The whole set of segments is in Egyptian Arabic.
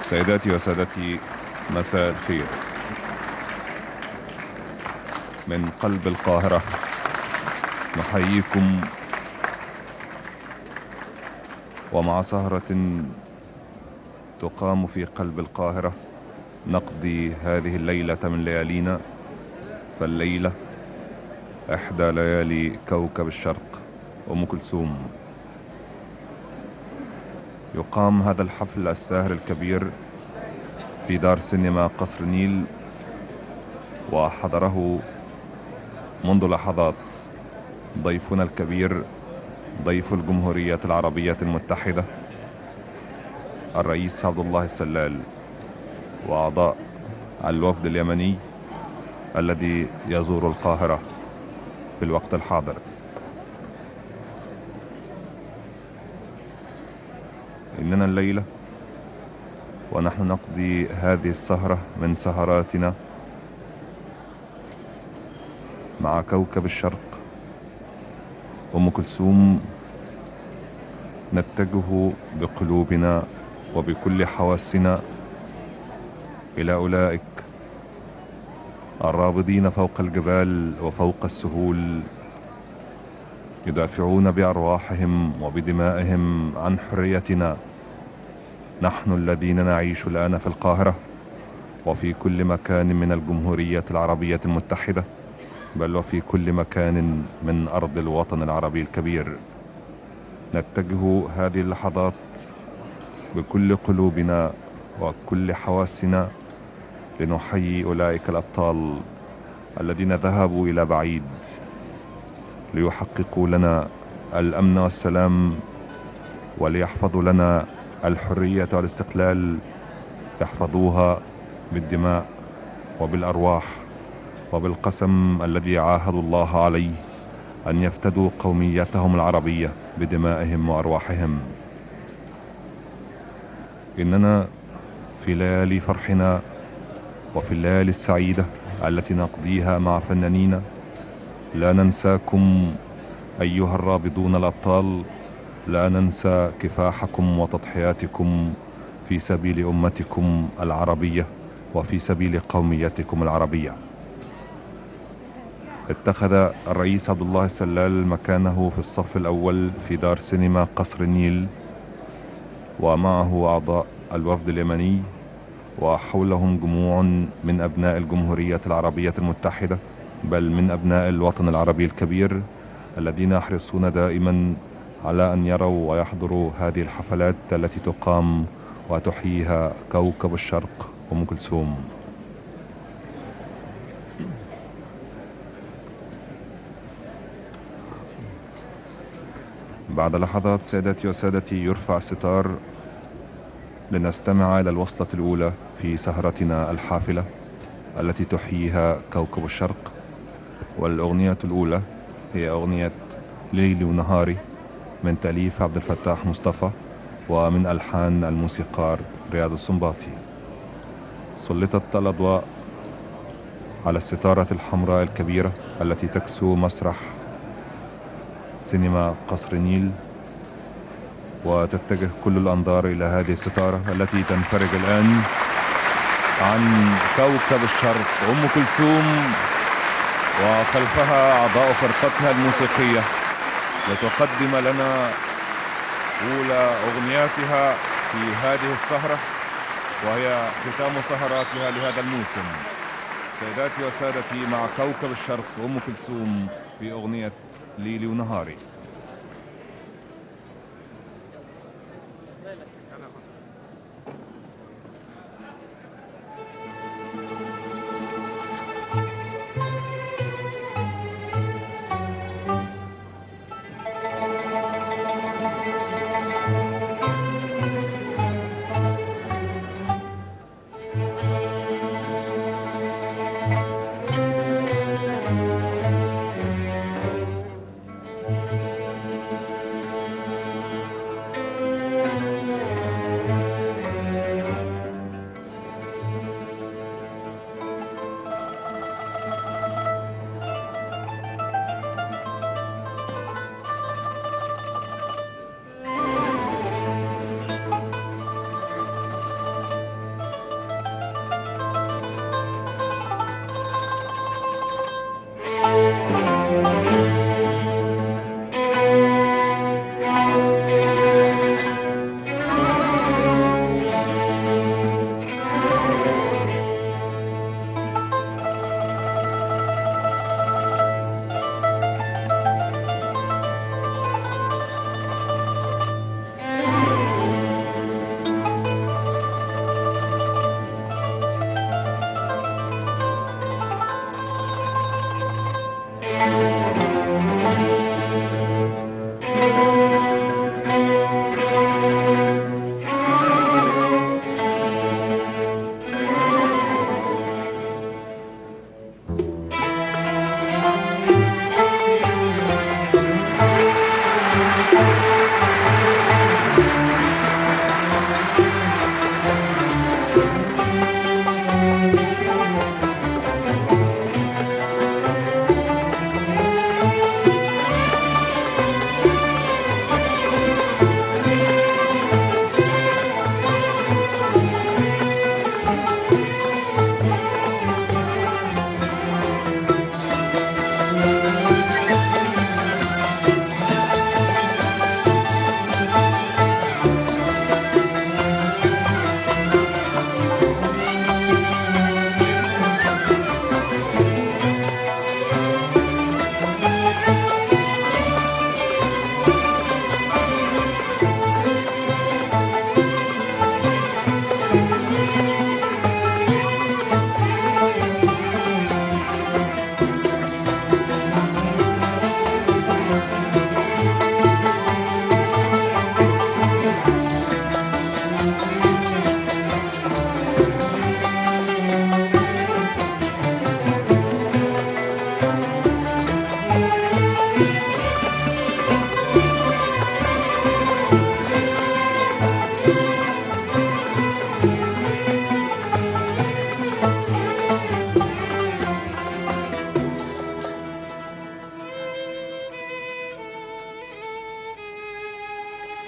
سيداتي وسادتي مساء الخير من قلب القاهرة نحييكم ومع سهرة تقام في قلب القاهرة نقضي هذه الليلة من ليالينا فالليلة إحدى ليالي كوكب الشرق أم كلثوم يقام هذا الحفل الساهر الكبير في دار سينما قصر النيل وحضره منذ لحظات ضيفنا الكبير ضيف الجمهورية العربية المتحدة الرئيس عبد الله السلال وأعضاء الوفد اليمني الذي يزور القاهرة في الوقت الحاضر إننا الليلة ونحن نقضي هذه السهرة من سهراتنا مع كوكب الشرق أم كلثوم نتجه بقلوبنا وبكل حواسنا إلى أولئك الرابضين فوق الجبال وفوق السهول يدافعون بأرواحهم وبدمائهم عن حريتنا نحن الذين نعيش الآن في القاهرة وفي كل مكان من الجمهورية العربية المتحدة بل وفي كل مكان من أرض الوطن العربي الكبير نتجه هذه اللحظات بكل قلوبنا وكل حواسنا لنحيي أولئك الأبطال الذين ذهبوا إلى بعيد ليحققوا لنا الأمن والسلام وليحفظوا لنا الحرية والاستقلال يحفظوها بالدماء وبالأرواح وبالقسم الذي عاهدوا الله عليه أن يفتدوا قوميتهم العربية بدمائهم وأرواحهم إننا في ليالي فرحنا وفي الليالي السعيدة التي نقضيها مع فنانين لا ننساكم أيها الرابضون الأبطال لا ننسى كفاحكم وتضحياتكم في سبيل أمتكم العربية وفي سبيل قوميتكم العربية اتخذ الرئيس عبد الله السلال مكانه في الصف الأول في دار سينما قصر النيل ومعه أعضاء الوفد اليمني وحولهم جموع من أبناء الجمهورية العربية المتحدة بل من أبناء الوطن العربي الكبير الذين يحرصون دائما على أن يروا ويحضروا هذه الحفلات التي تقام وتحييها كوكب الشرق أم كلثوم بعد لحظات سادتي وسادتي يرفع الستار لنستمع إلى الوصلة الأولى في سهرتنا الحافلة التي تحييها كوكب الشرق والأغنية الأولى هي أغنية ليلي ونهاري من تأليف عبد الفتاح مصطفى ومن ألحان الموسيقار رياض السنباطي سلطت الأضواء على الستارة الحمراء الكبيرة التي تكسو مسرح سينما قصر النيل وتتجه كل الأنظار إلى هذه الستارة التي تنفرج الآن عن كوكب الشرق أم كلثوم وخلفها أعضاء فرقتها الموسيقية لتقدم لنا أولى أغنياتها في هذه السهرة وهي ختام سهراتها لهذا الموسم سيداتي وسادتي مع كوكب الشرق أم كلثوم في أغنية ليلي ونهاري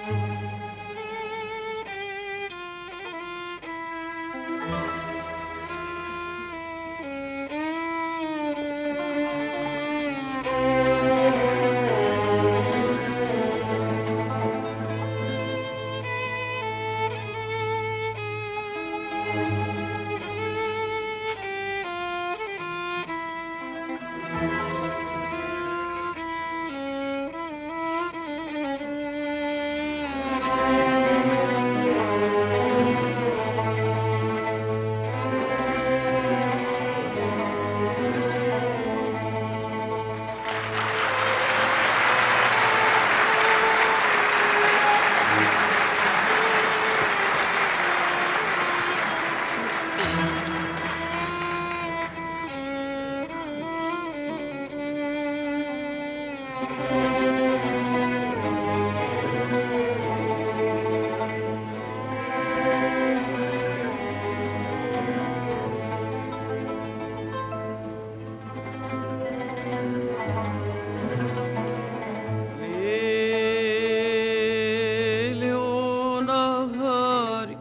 ليلي ونهاري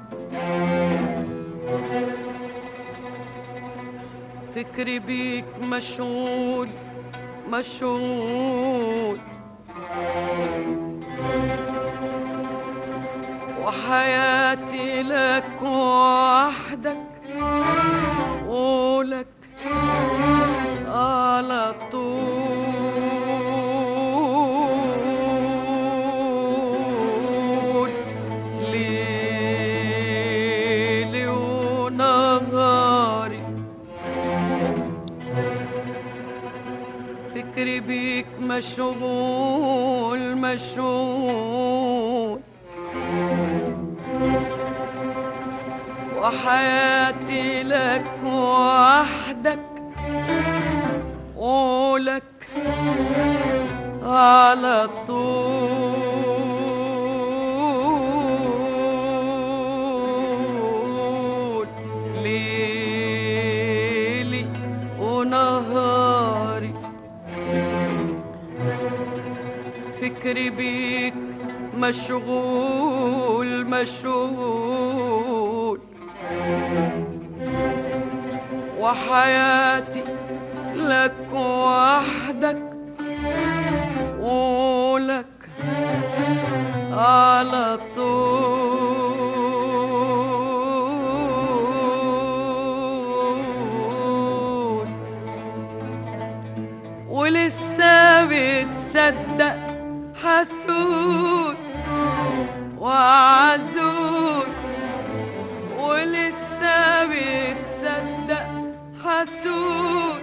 فكري بيك مشغول مشغول وحياتي لك وحدك ولك على طول ليلي ونهاري فكري بيك مشغول مشغول وحياتي لك وحدك ولك على طول ليلي ونهاري فكري بيك مشغول مشغول وحياتي لك وحدك ولك على طول ولسه بتصدق حسود وعزول ولسه بتصدق حسود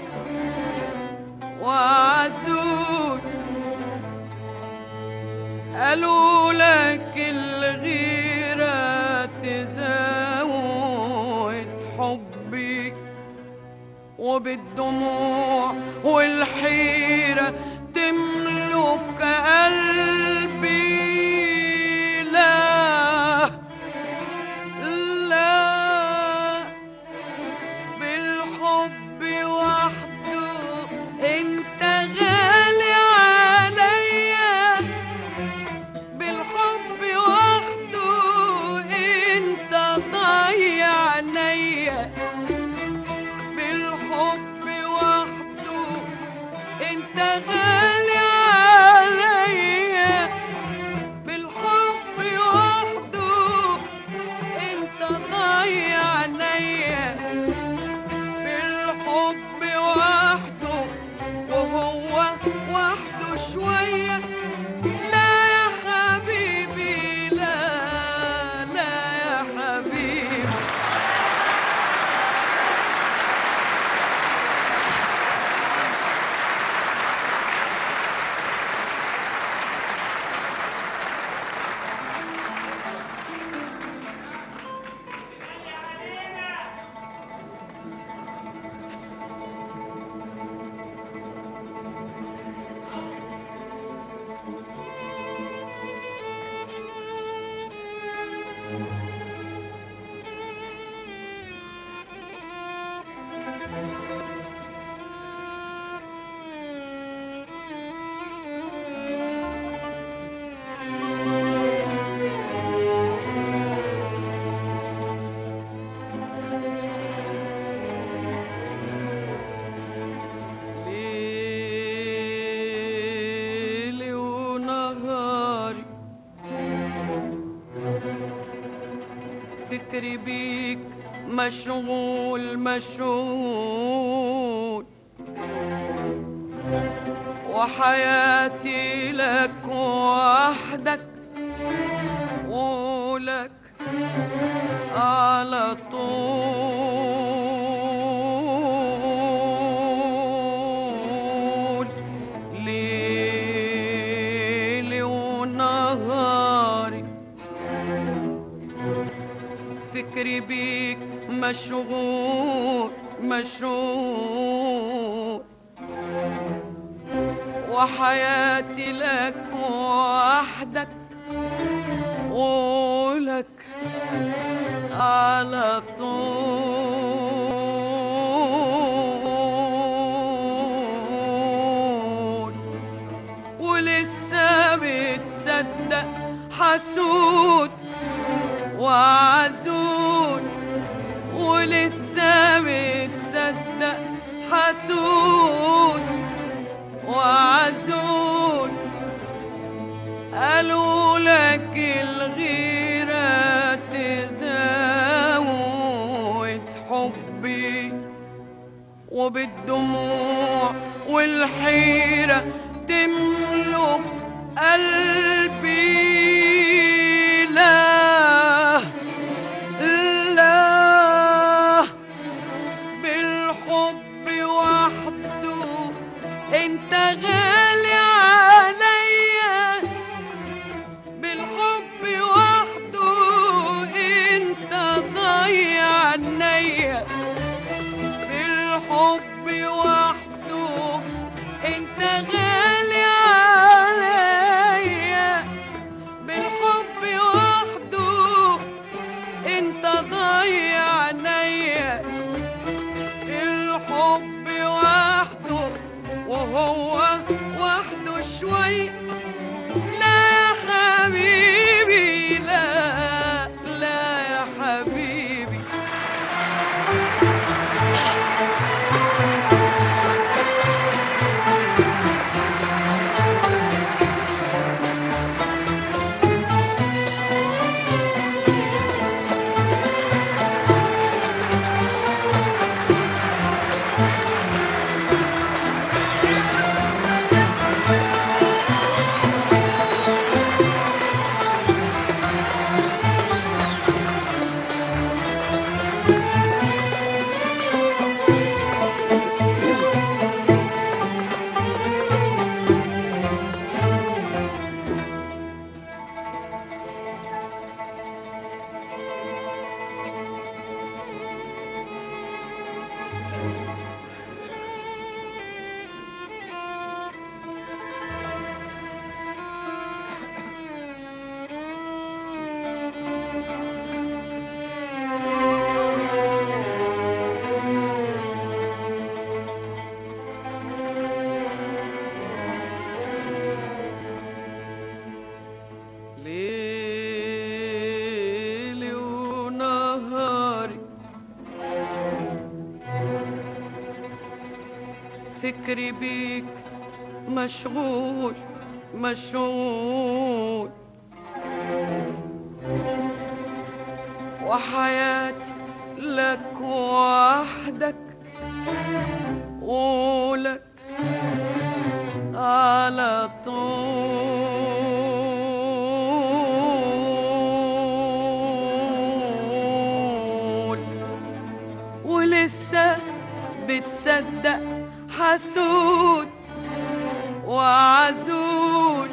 وعزول قالوا لك الغيرة تزود حبي وبالدموع والحيرة تملك قلبي لا لا بالحب وحده انت غالي عليا بالحب وحده انت ضيع عينيا بالحب وحده انت غالي عليا فكري بيك مشغول مشغول وحياتي لك وحدك ولك على طول ليلي ونهاري فكري بيك مشغول مشغول وحياتي لك وحدك ولك على طول ولسه بتصدق حسود وعزول ولسه بتصدق حسود وعزول قالوا لك الغيرة تزود حبي وبالدموع والحيرة تملك قلبي لا لا بالحب وحده انت غالي عليا بالحب وحده انت ضيع عينيا بالحب وحده انت غالي عليا بالحب وحده انت ضيع عينيا الحب وحده وهو وحده شوي لا يا حبيبي لا لا يا حبيبي ليلي ونهاري فكري بيك مشغول مشغول وحياتي لك وحدك ولك على طول ولسه بتصدق حسود وعزول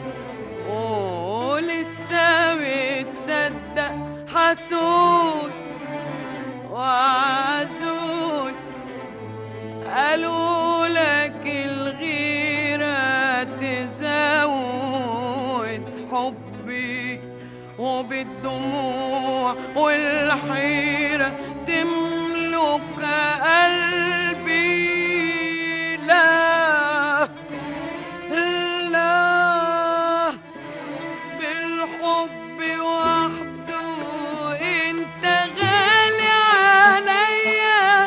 ولسه بتصدق حسود وعزول قالوا لك الغيرة تزود حبي وبالدموع والحيرة تملك قلبي لا لا بالحب وحده انت غالي عليا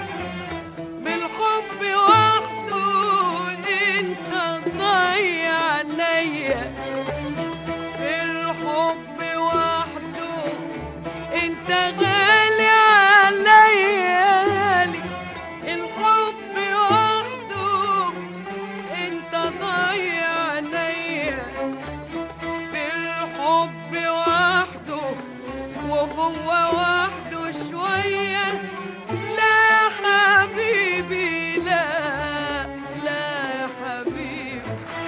بالحب وحده انت ضيع عينيا بالحب وحده انت غالي عليا الحب وحده انت ضيع عليا بالحب وحده وهو وحده شوية لا حبيبي لا لا حبيبي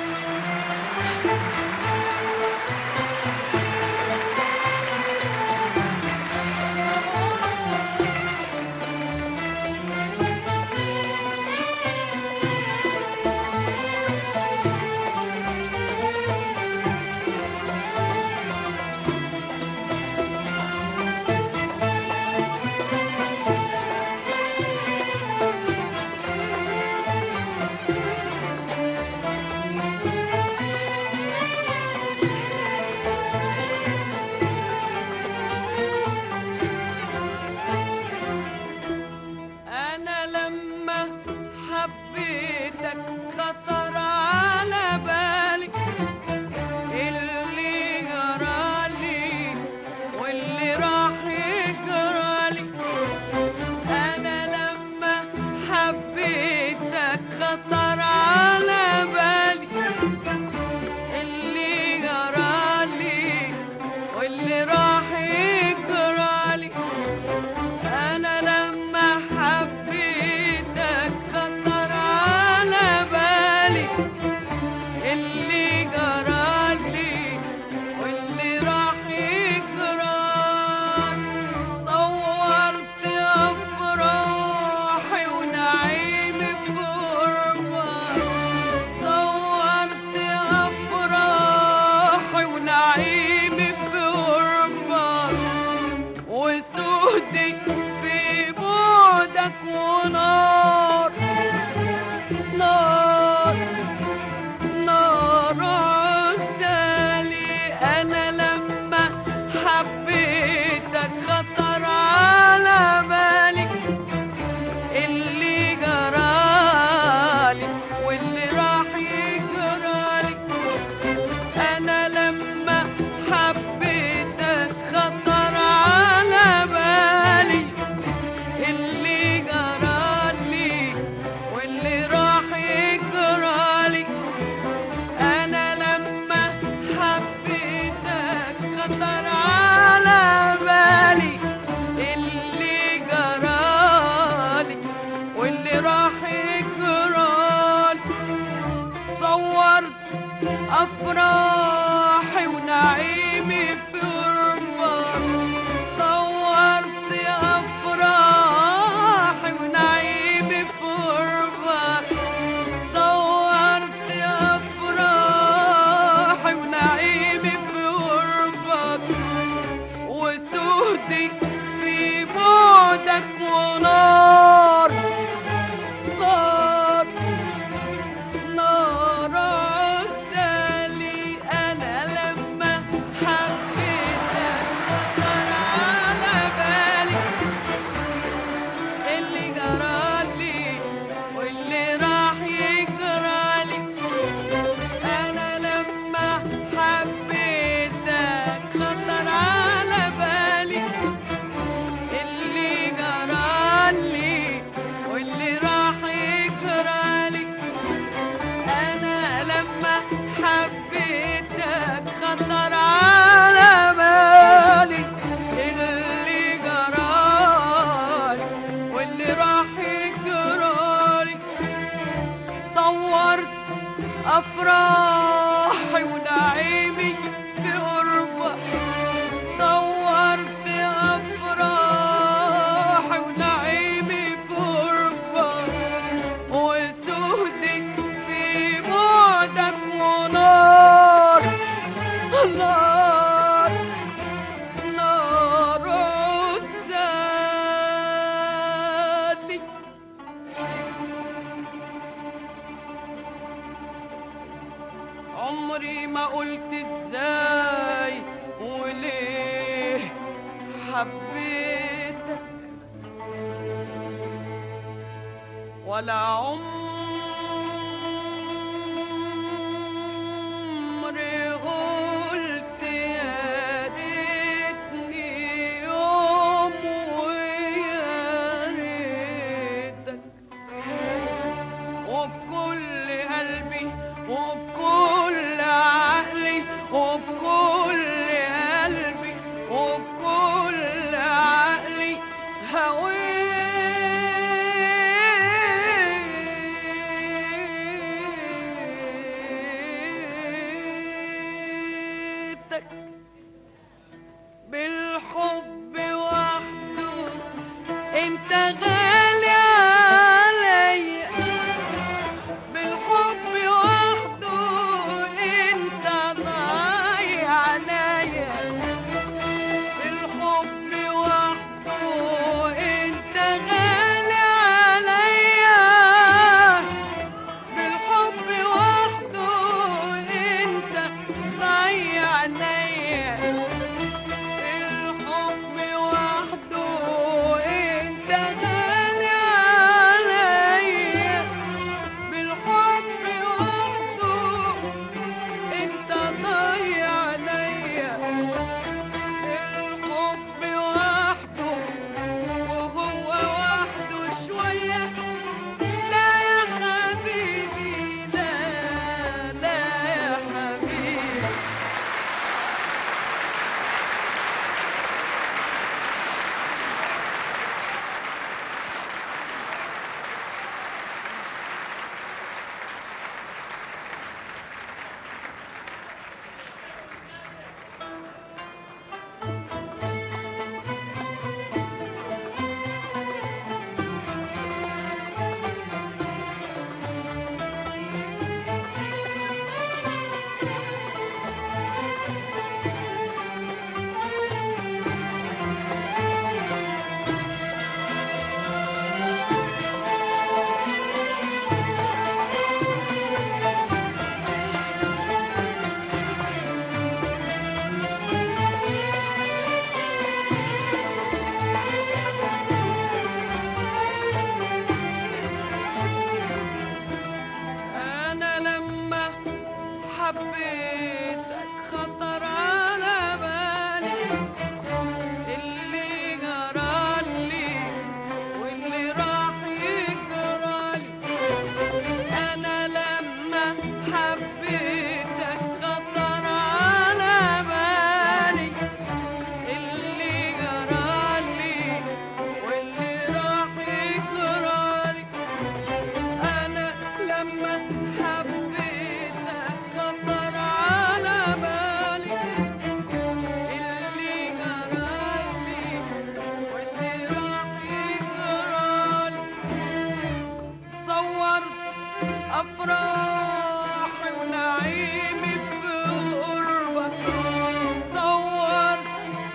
أنا لما حبيتك خطر على بالي اللي جرالي واللي راح يجرالي أنا لما حبيتك خطر على بالي اللي جرالي واللي راح يجرالي أنا لما حبيتك خطر على بالي اللي جرالي واللي راح يجرالي صورت أفراحي ونعيمي في غربة صورت أفراحي ونعيمي في غربة وسودي في بعدك ونار نار نار عسالي أنا لما حبيتك خطر على بالي اللي جرالي واللي راح يجرالي أنا لما حبيتك خطر على بالي اللي جرالي واللي راح يجرالي أنا لما حبيتك خطر على بالي اللي جرالي واللي راح يجرالي صورت أفراحي ونعيمي في غربة صورت أفراحي ونعيمي في غربة صورت أفراحي ونعيمي في غربة وسودي في بعدك ونار نار نار عسالي أنا لما حبيتك خطر على بالي اللي جرالي واللي راح يجرالي أنا لما حبيتك خطر على بالي اللي جرالي واللي راح يجرالي أنا لما حبيتك خطر على بالي اللي جرالي واللي راح يجرالي صورت أفراحي ونعيمي في غربة صورت أفراحي ونعيمي في غربة وسودي في بعدك ونار نار نار عسالي عمري ما قلت ازاي وليه حبيتك ولا عمري قلت يا ريتني يوم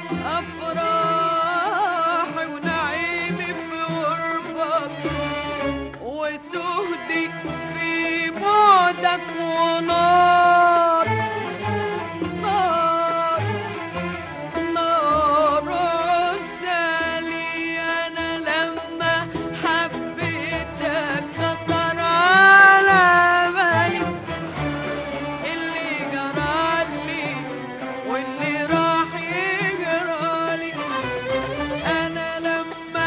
أفراحي ونعيمي في قربك وسهدي في بعدك ونار نار نار عسالي أنا لما حبيتك خطر على بالي اللي جرالي واللي راح يجرالي أنا لما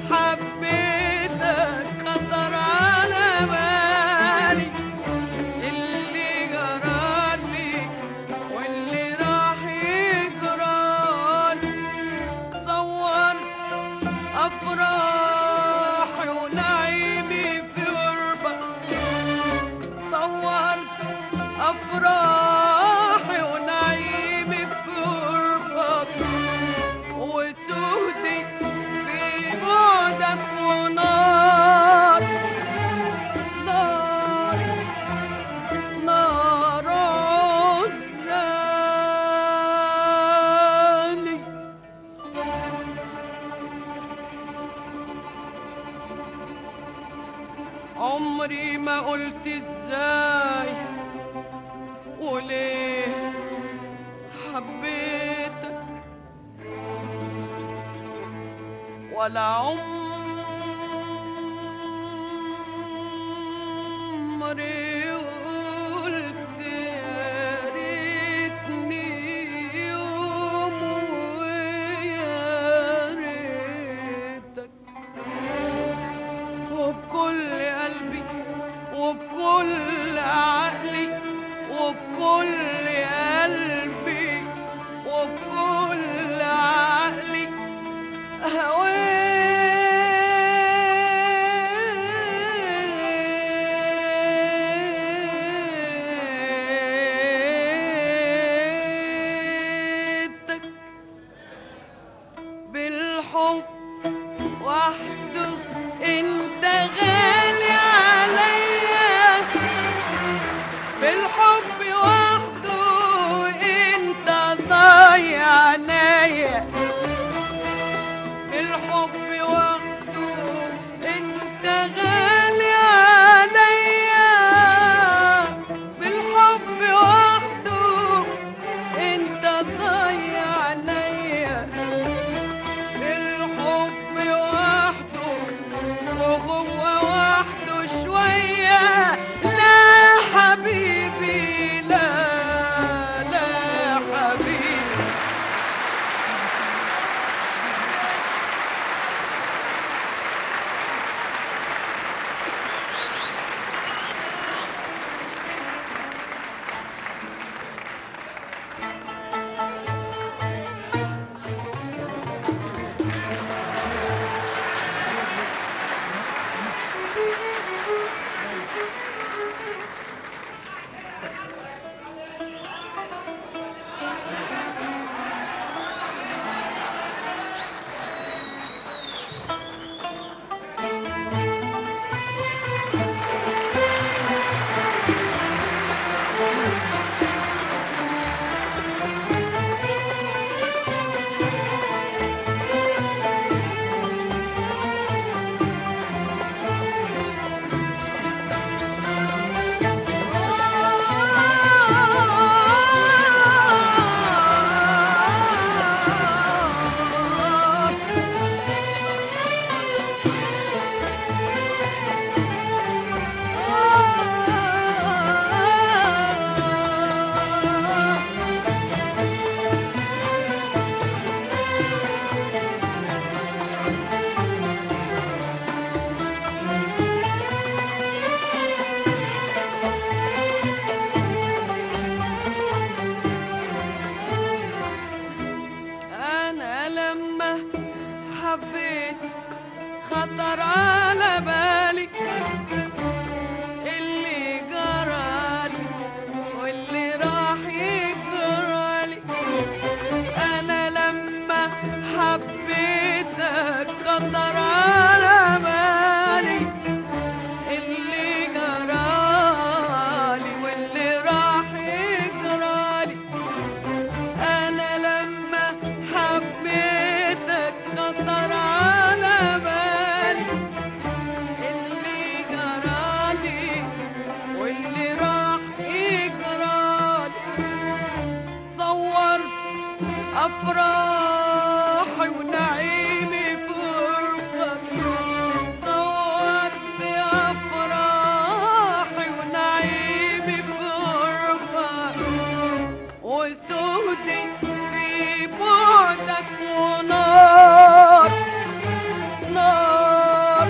حبيتك خطر على بالي اللي جرالي واللي راح يجرالي صورت أفراحي ونعيمي في غربك صورت أفراحي ونعيمي في غربك وسهدي في بعدك ونار نار نار عزالي عمري ما قلت ازاي وليه حبيتك ولا عمري قلت يا ريتني يوم ويا ريتك وبكل قلبي وبكل عقلي وبكل قلبي وبكل عقلي هويتك بالحب وحده انت غالي عليا بالحب وحده انت ضايع عليا بالحب وحده انت غالي عليا بالحب وحده انت ضايع عليا الحب وحده وهو وحده شوية لا حبيبي لا لا حبيبي أنا لما حبيت خطر على بالي اللي جرالي واللي راح يجرالي أنا لما حبيتك خطر على بالي اللي جرالي واللي راح يجرالي أنا لما حبيتك أفراحي ونعيمي في غربتك صورت أفراحي ونعيمي في غربتك وسهدي في بعدك ونار نار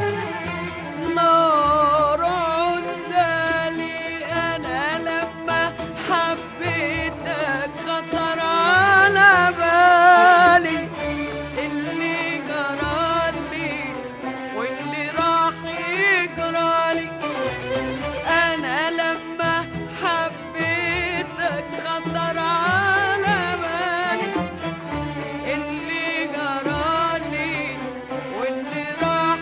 نار عزالي أنا لما حبيتك خطر على بالي اللي جرالي واللي راح يجرالي أنا لما حبيتك خطر على بالي اللي جرالي واللي راح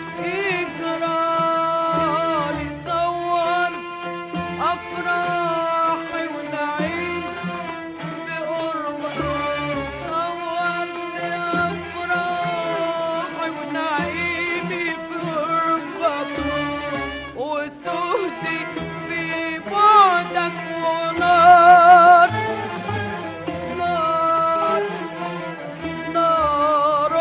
يجرالي صور أفراحي ونعيم في قربك صورت أفراحي ونعيمي في قربك وسهدي في بعدك ونار نار نار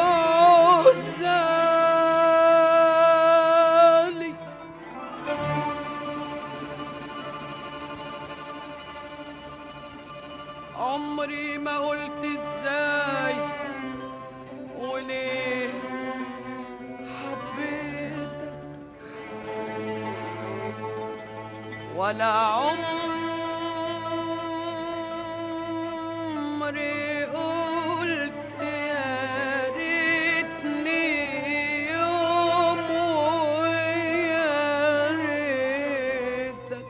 عزالي عمري ما قلت ازاي وليه حبيتك ولا عمري قلت يا ريتني يوم ويا ريتك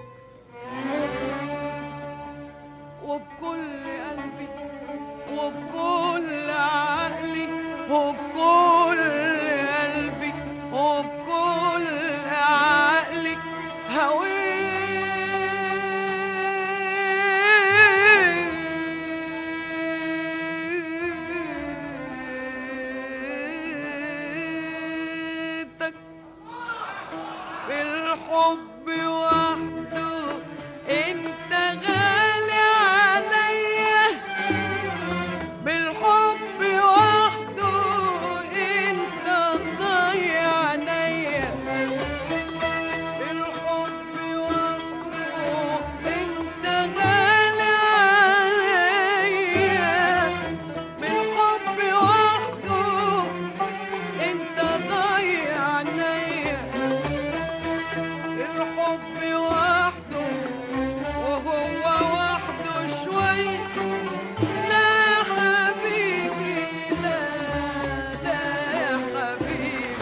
وبكل قلبي وبكل عقلي وبكل قلبي وبكل عقلي هويتك بالحب وحده انت غالي عليا بالحب وحده انت ضيع عينيا بالحب وحده انت غالي عليا بالحب وحده انت ضيع عينيا الحب وحده وهو وحده شوي لا يا حبيبي لا لا يا حبيبي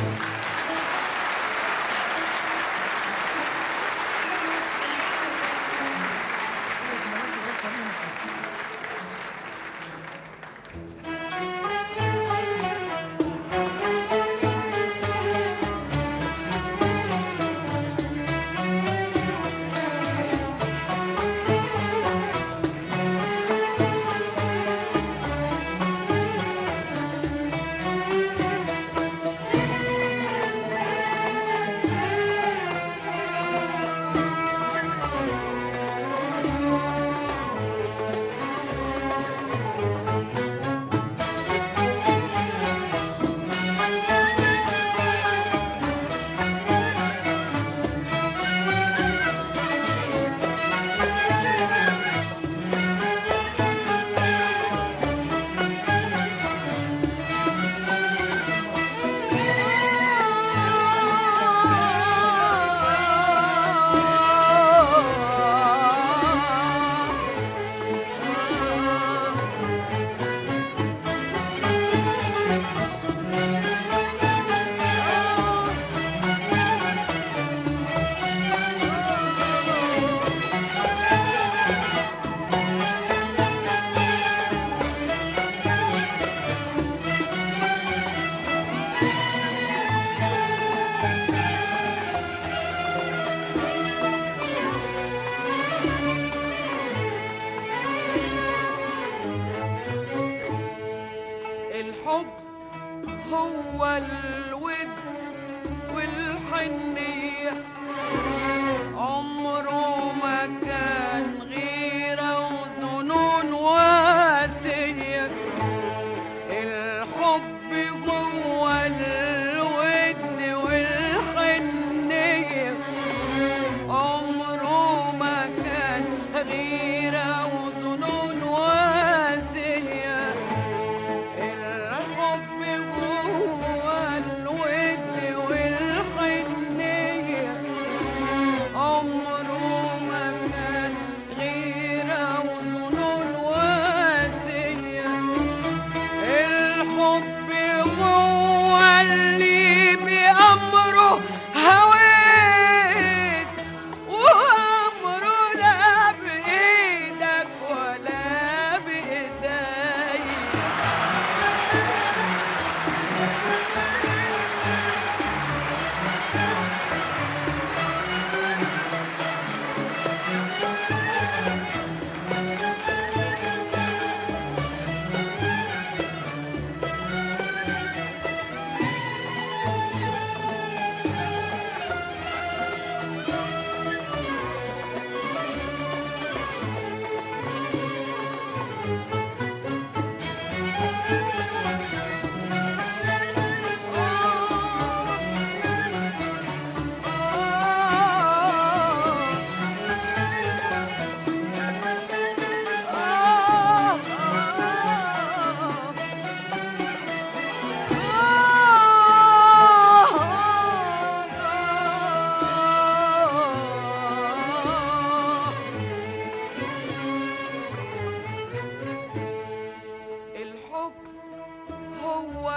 الحب هو الود والحنية عمره ما كان غيرة وظنون واسية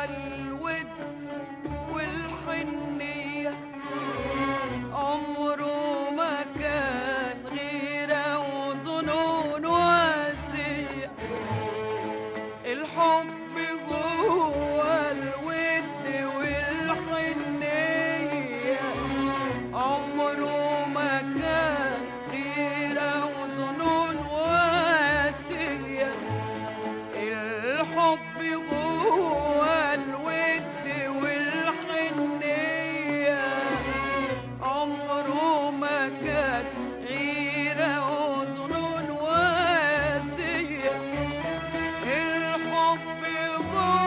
الود والحنية عمره ما كان غيرة وظنون واسية الحب جوه الود والحنية عمره ما كان غيرة وظنون واسية الحب جوه الود والحنية عمره ما كان غيرة وظنون واسية الحب جوه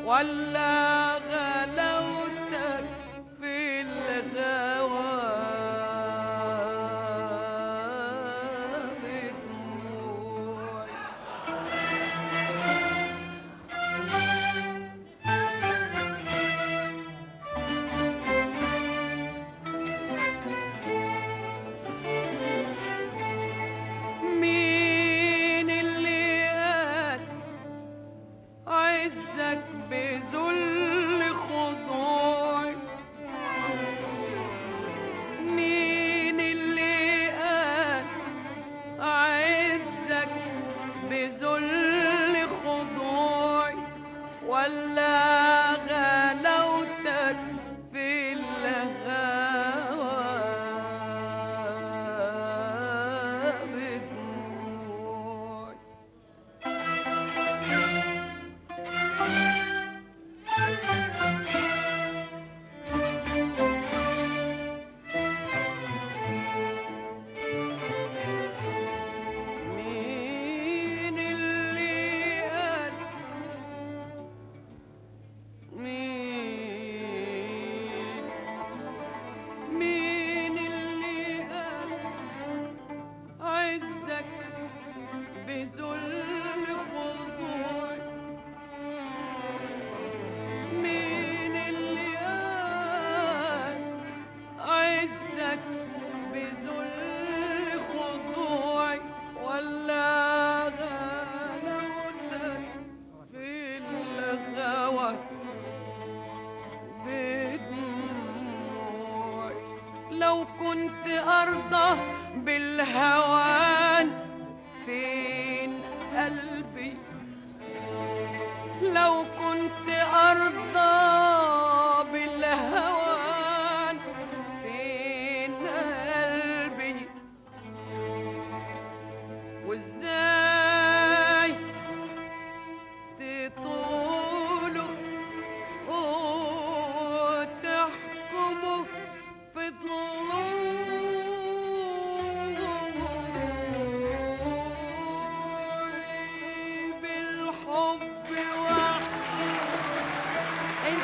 ولا غلاوتك في الغوى بدموعي مين اللي قال عزك بذل خضوعي مين اللي قال عزك بذل خضوعي ولا غلاوتك في الهوى بدموعي مين اللي قال مين مين اللي قال عزك بذل خضوعي مين اللي قال عزك بذل خضوعي ولا غلاوتك في الغوى بدموعي لو كنت أرضى بالهوان فين قلبي لو كنت أرضى بالهوان فين قلبي وازاي تطولوا وتحكموا في ضلوعي بالحب وحدي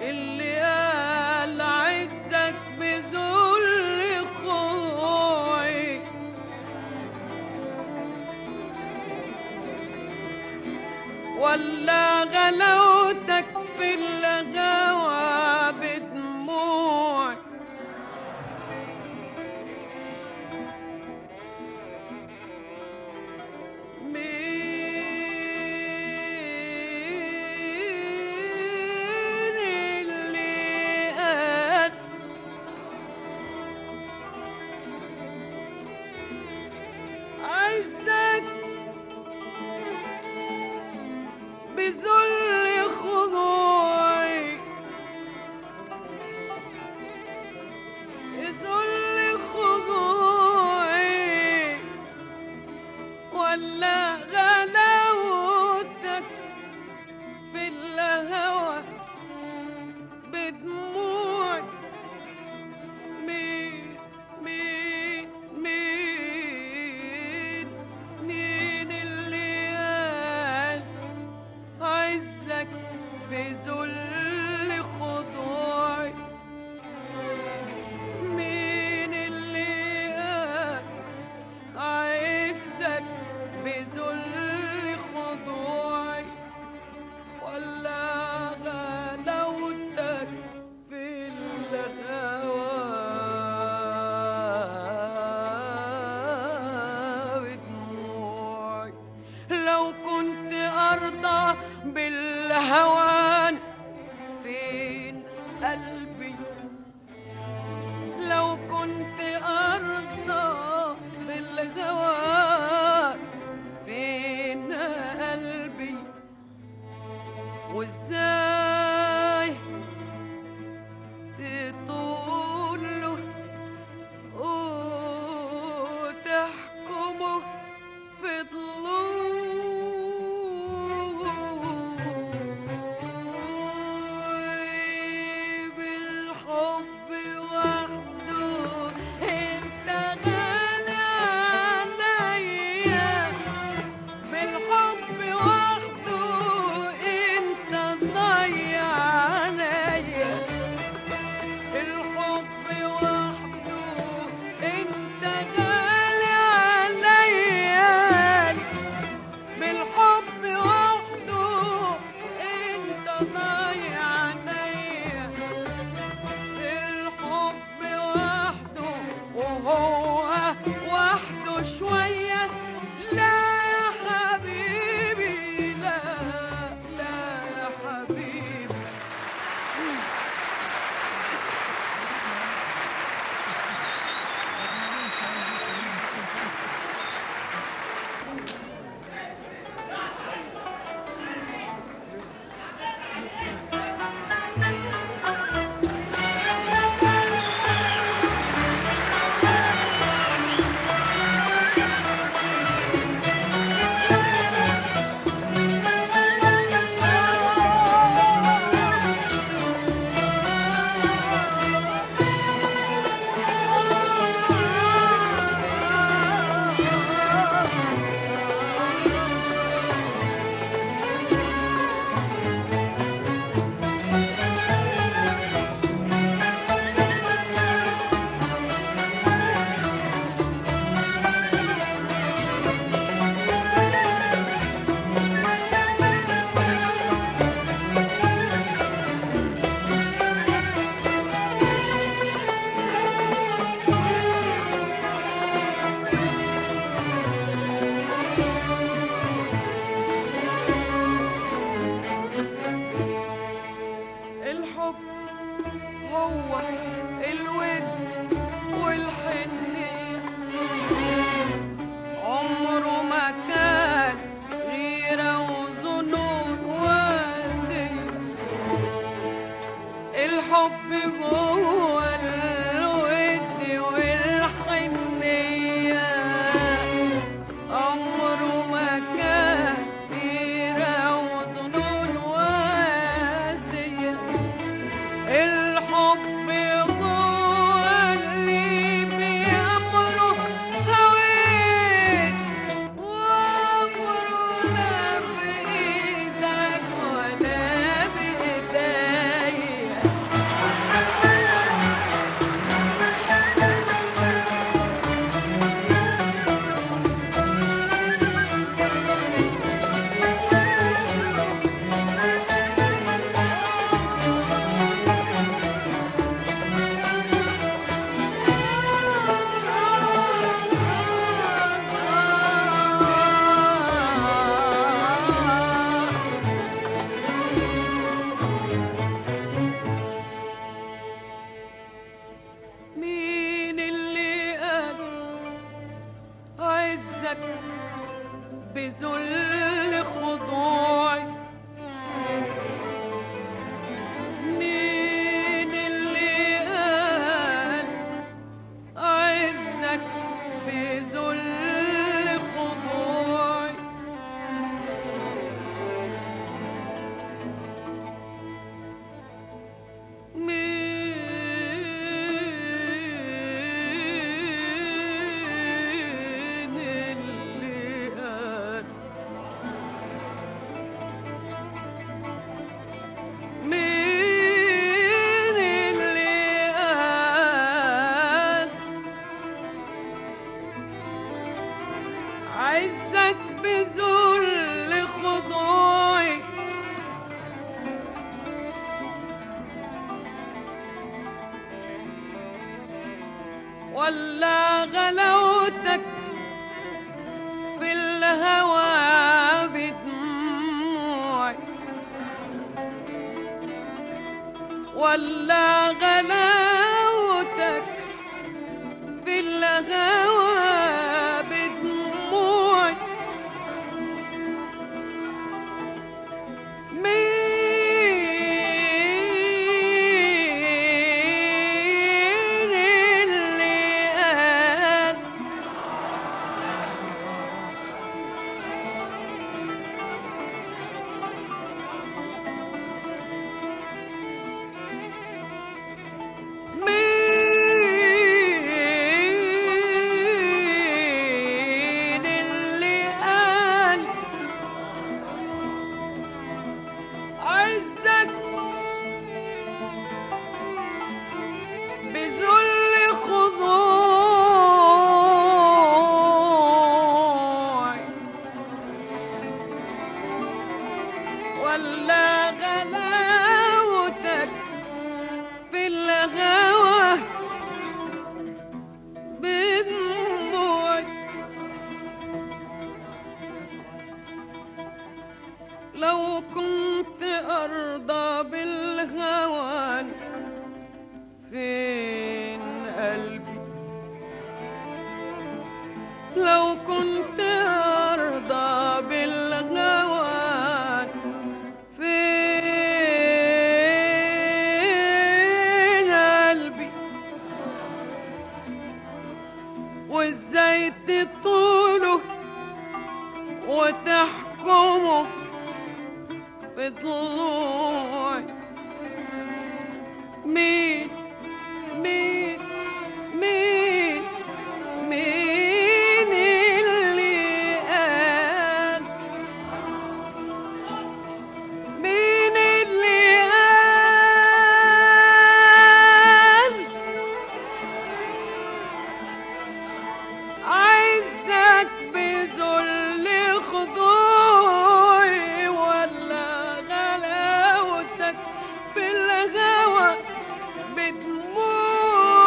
اللي قال عزك بذل خضوعي ولا غلاوتك في الغوى بدموعي مين اللي قال عزك بذل خضوعي بذل خضوعي ولا غلاوتك في الهوى بدموعي مين مين مين مين اللي قال عزك بذل خضوعي مين اللي قال عزك بذل خضوعي ولا غلاوتك في الهوى بدموعي لو كنت أرضى بالهوان فين قلبي لو كنت أرضى بالهوان فين قلبي وازاي تطول له وتحكمه في ضلوعي بالحب وحده انت غالي عليا بالحب وحده انت ضايع ولا غلاوتك في الهوى بدموعي مين اللي قال مين اللي قال عزك بذل خضوعي ولا غلاوتك في الهوى بدموعي لو كنت أرضى بالهوان فين قلبي لو كنت أرضى بالهوان فين قلبي وازاي تطوله وتحكمه في ضلوعي مين مين مين مين اللي قال مين اللي قال عزك بذل خضوعي ولا غلاوتك في الهوى بدموعي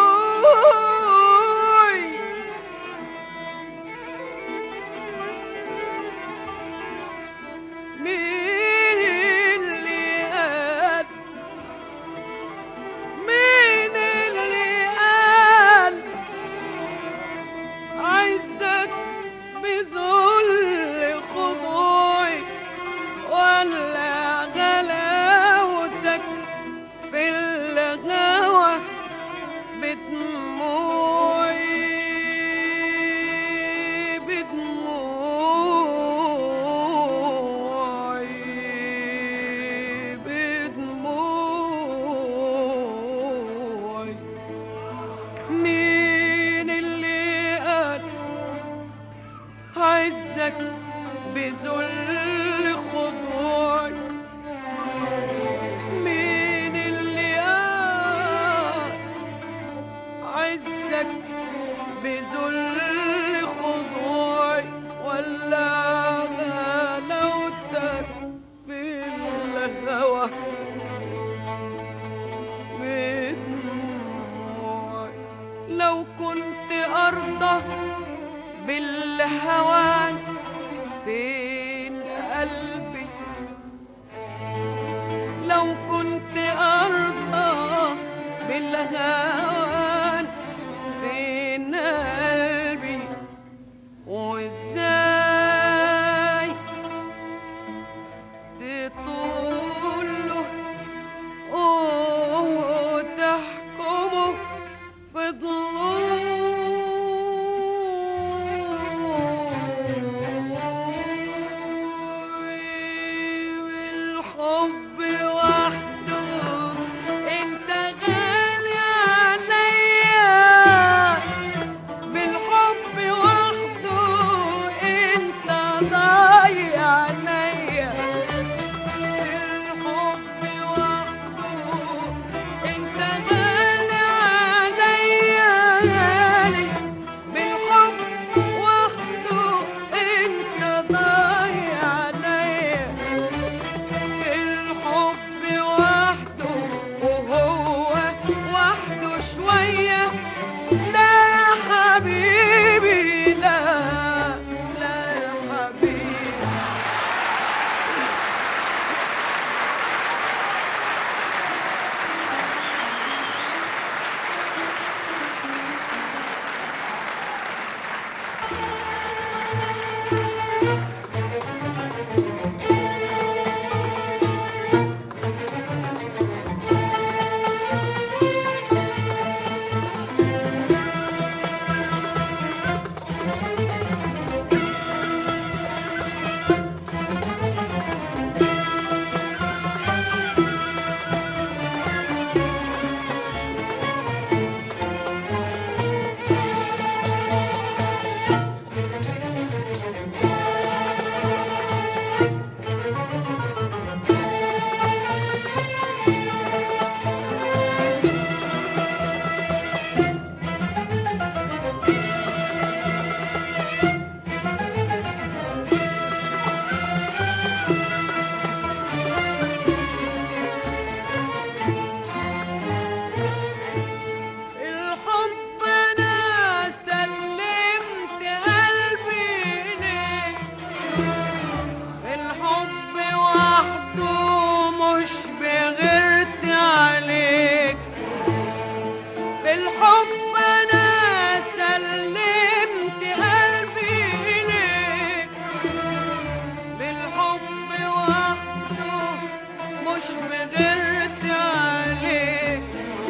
مش بغيرت عليك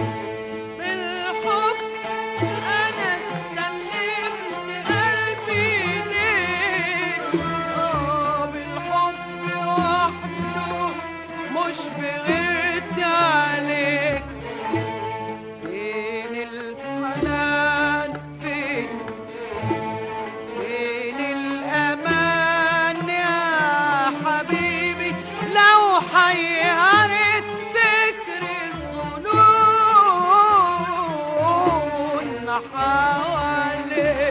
بالحب انا سلمت قلبي ليك اه بالحب وحده مش بغيرت عليك فين الحنان فين فين الأمان يا حبيبي لو حيرت فكر الظنون حواليك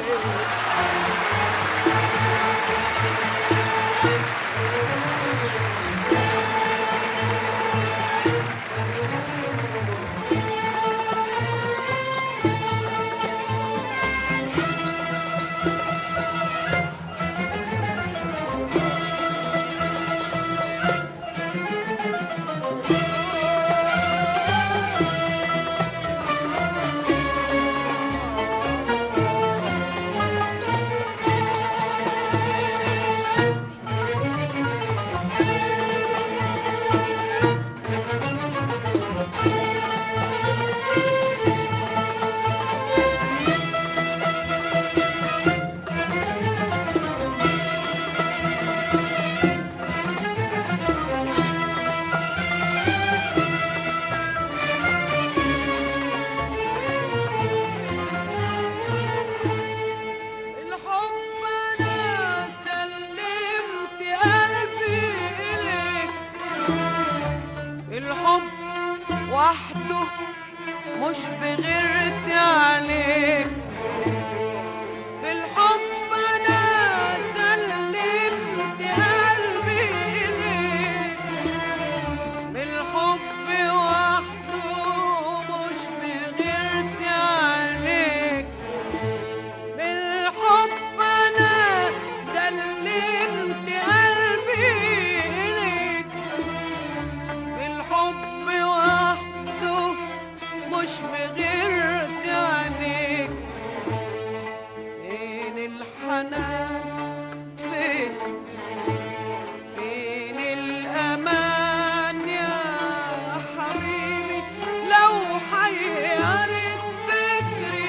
الحب انا سلمت قلبي اليك الحب وحده مش بغيرت عليك بالحب انا سلمت قلبي اليك بالحب وحده مش بغيرت عليك بالحب انا سلمت قلبي اليك بالحب وحده مش بغيرت عليك فين الحنان فين فين الامان يا حبيبي لو حيرت فكري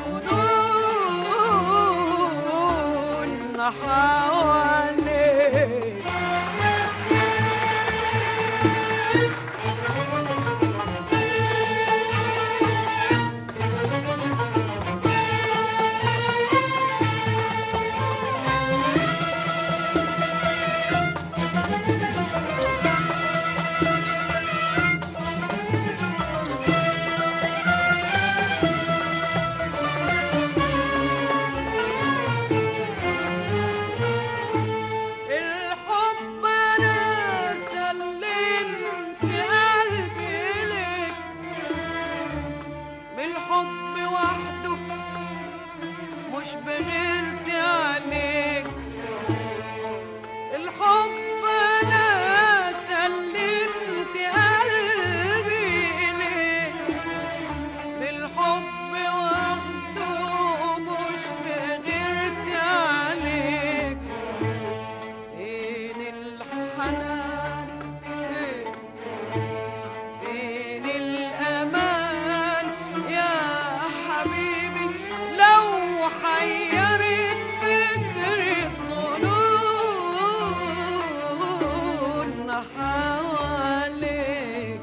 الظنون حواليك الحب انا سلمت قلبي لك بالحب وحده مش بغيرت عليك الحب انا سلمت قلبي لك بالحب وحده مش بغيرت عليك فين الحنان فين فين الأمان يا حبيبي لو حيرت فكري الظنون حواليك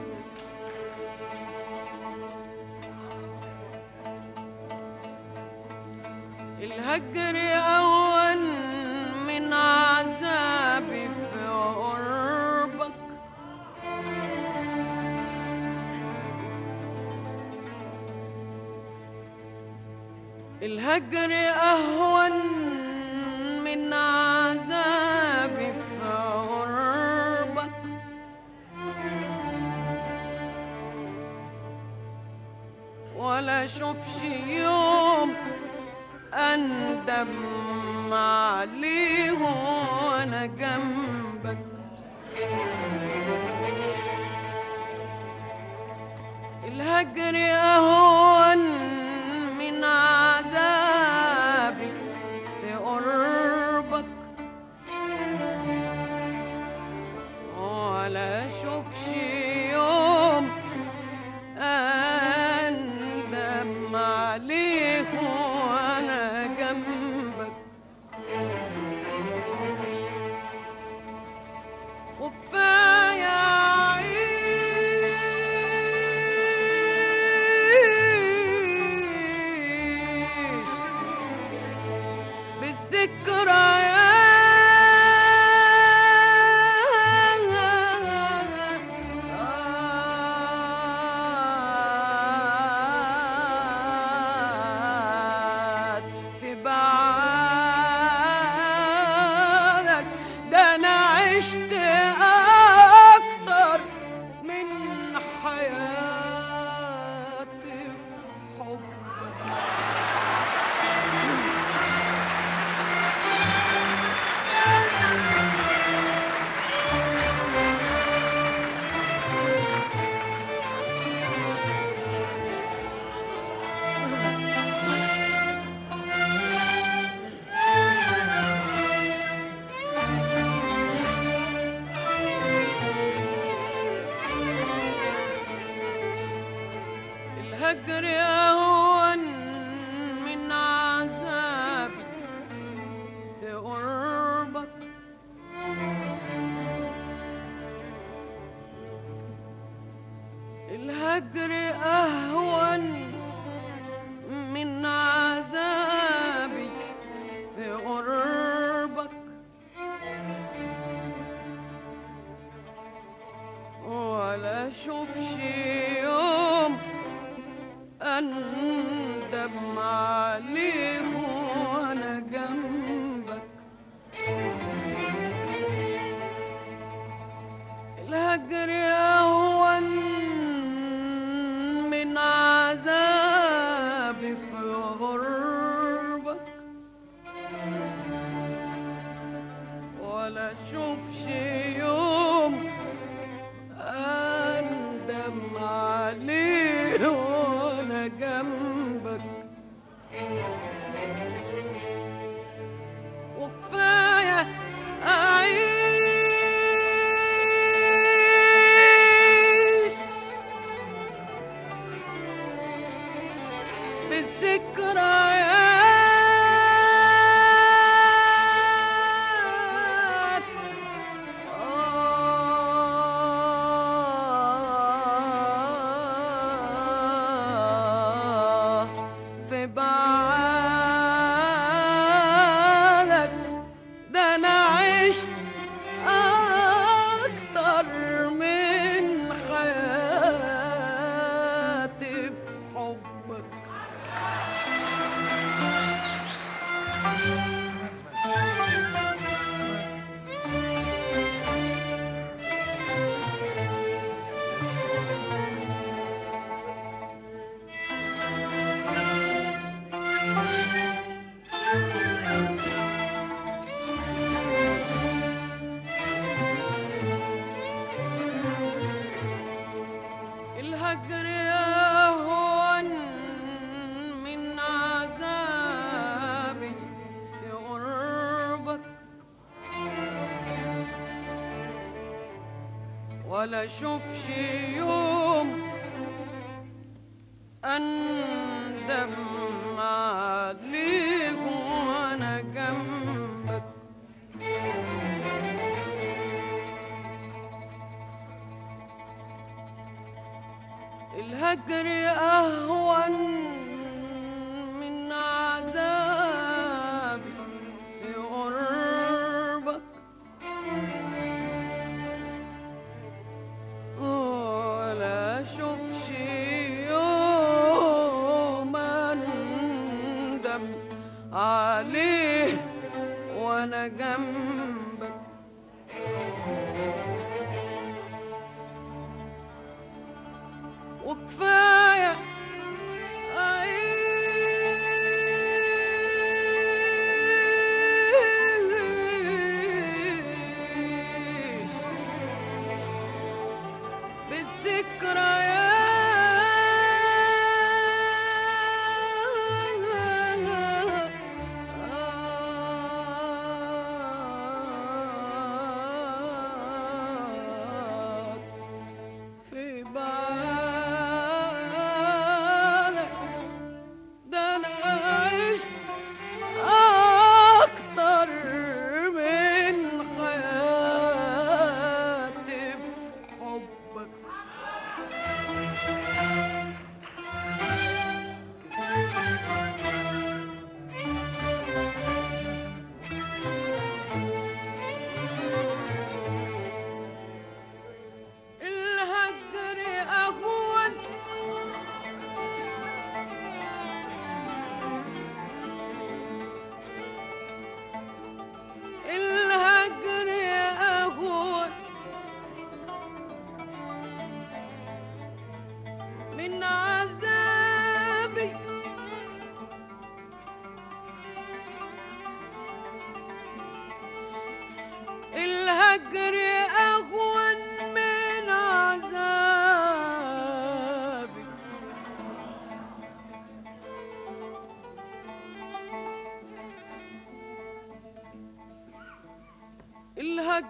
الهجر أول من عذابي في قربك الهجر أهون من عذابي في قربك ولا اشوفش يوم اندم عليه وانا جنبك الهجر اهون من عذابي في قربك ولا اشوفش يوم اندم عليه وانا جنبك وكفايه اعيش بالذكريات في بعادك ده انا عشت اكتر من حياتي في حبك الهجر أهون من عذابي في قربك الهجر أهون من عذابي في قربك ولا اشوفش يوم اندم عليه وانا جنبك الهجر اهون من عذابي في غربك ولا اشوفش يوم اندم عليه وانا جنبك وكفايه اعيش بالذكريات آه في بعادك ده انا عشت اكتر من حياتي في حبك الهجر أهون من عذابي في قربك ولا اشوفش يوم اندم عليه وانا جنبك الهجر أهون من عذابي في قربك ولا أشوفش يوم أندم عليه وأنا جنبك وكفايه أعيش بالذكريات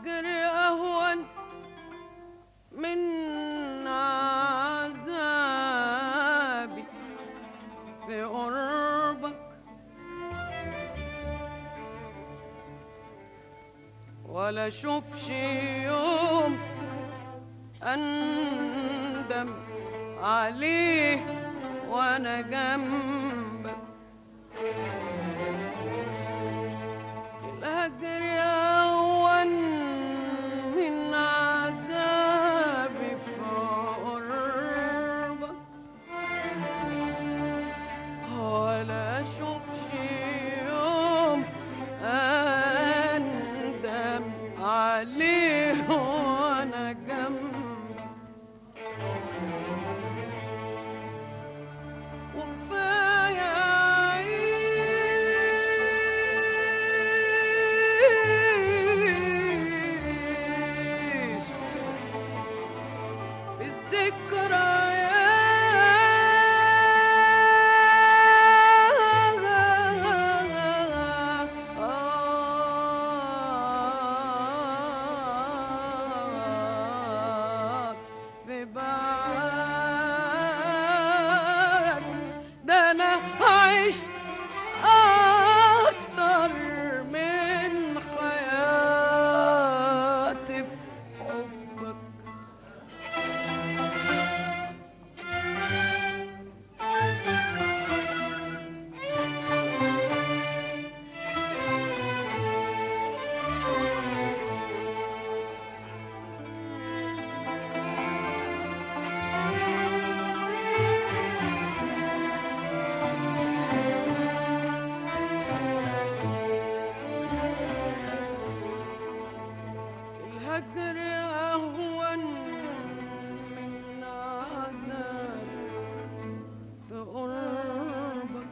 الهجر أهون من عذابي في قربك ولا اشوفش يوم اندم عليه وانا جنبك الهجر اهون من عذابي في قربك ولا اشوفش يوم اندم عليه وانا جنبك وكفايه عيش بالذكريات في بعد ده انا عشت اكتر من حياتي في حبك الهجر أهون من عذاب في قربك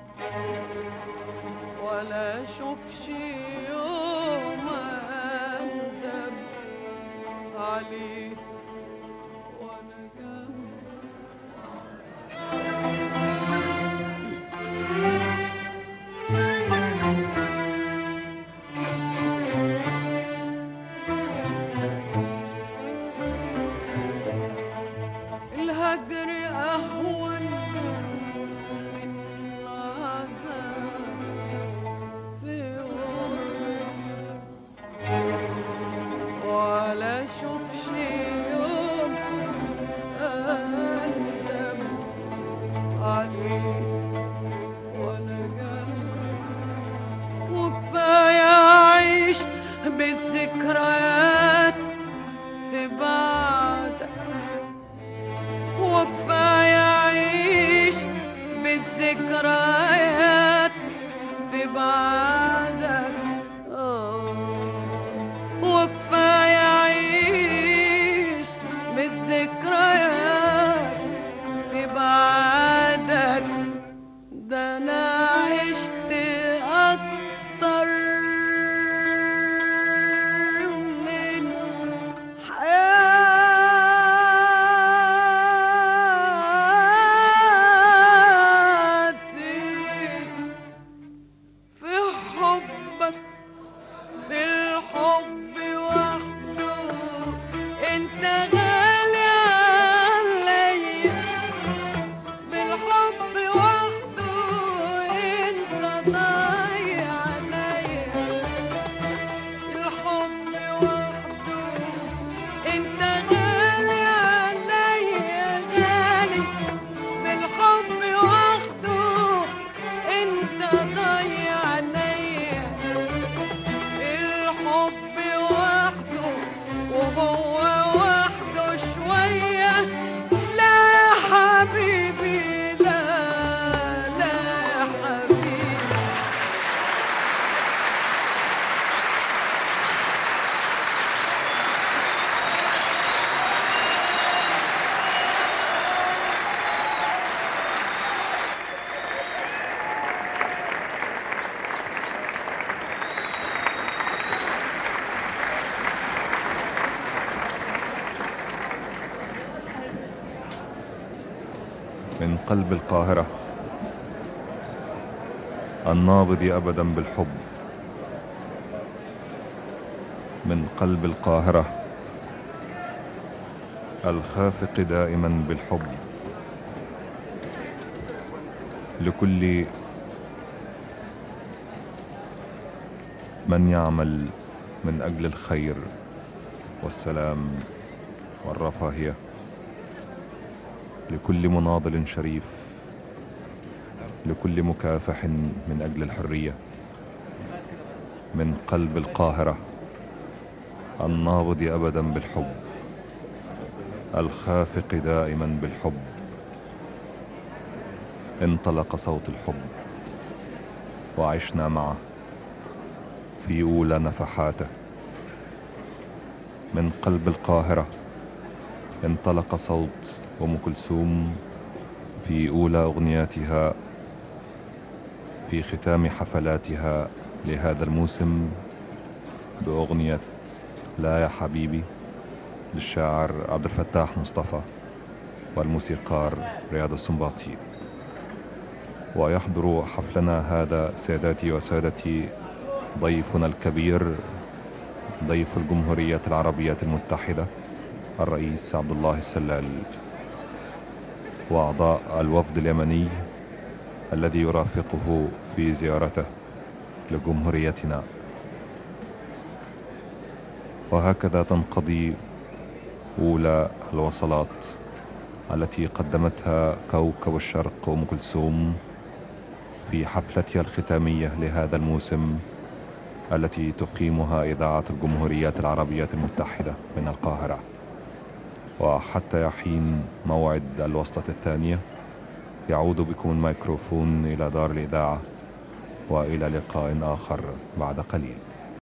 ولا أشوفش يوم أندم عليه وأنا جنبك الهجر أهون من عذاب في غربك ولا أشوفش يوم أندم عليه وأنا جنبك وكفاية أعيش بالذكريات في بعدك وكفاية أعيش بالذكريات في بعدك آه. وكفاية أعيش بالذكريات في بعدك ده أنا عشت أكتر من حياتي في حبك بالحب وحده انت غالي عليا بالحب وحده انت ضايع عليا الحب وحده انت غالي عليا غالي بالحب وحده انت ضايع عليا الحب وحده وهو وحده شوية لا يا حبيبي لا لا يا حبيبي من قلب القاهرة النابض أبدا بالحب من قلب القاهرة الخافق دائما بالحب لكل من يعمل من أجل الخير والسلام والرفاهية لكل مناضل شريف لكل مكافح من أجل الحرية من قلب القاهرة النابض أبدا بالحب الخافق دائما بالحب انطلق صوت الحب وعشنا معه في أولى نفحاته من قلب القاهرة انطلق صوت أم كلثوم في أولى أغنياتها في ختام حفلاتها لهذا الموسم بأغنية لا يا حبيبي للشاعر عبد الفتاح مصطفى والموسيقار رياض السنباطي ويحضر حفلنا هذا سادتي وسادتي ضيفنا الكبير ضيف الجمهورية العربية المتحدة الرئيس عبد الله السلال وأعضاء الوفد اليمني الذي يرافقه في زيارته لجمهوريتنا وهكذا تنقضي أولى الوصلات التي قدمتها كوكب الشرق أم كلثوم في حفلتها الختامية لهذا الموسم التي تقيمها إذاعة الجمهوريات العربية المتحدة من القاهرة وحتى يحين موعد الوصلة الثانية يعود بكم الميكروفون إلى دار الإذاعة وإلى لقاء آخر بعد قليل